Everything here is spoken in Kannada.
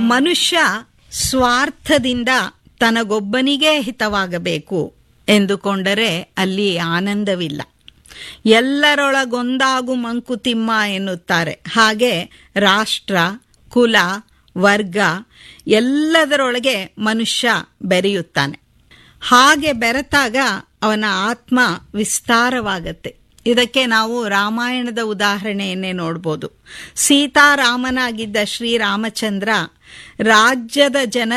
ಮನುಷ್ಯ ಸ್ವಾರ್ಥದಿಂದ ತನಗೊಬ್ಬನಿಗೇ ಹಿತವಾಗಬೇಕು ಎಂದುಕೊಂಡರೆ ಅಲ್ಲಿ ಆನಂದವಿಲ್ಲ ಎಲ್ಲರೊಳಗೊಂದಾಗು ಮಂಕುತಿಮ್ಮ ಎನ್ನುತ್ತಾರೆ ಹಾಗೆ ರಾಷ್ಟ್ರ ಕುಲ ವರ್ಗ ಎಲ್ಲದರೊಳಗೆ ಮನುಷ್ಯ ಬೆರೆಯುತ್ತಾನೆ ಹಾಗೆ ಬೆರೆತಾಗ ಅವನ ಆತ್ಮ ವಿಸ್ತಾರವಾಗತ್ತೆ ಇದಕ್ಕೆ ನಾವು ರಾಮಾಯಣದ ಉದಾಹರಣೆಯನ್ನೇ ನೋಡ್ಬೋದು ಸೀತಾರಾಮನಾಗಿದ್ದ ಶ್ರೀರಾಮಚಂದ್ರ ರಾಜ್ಯದ ಜನ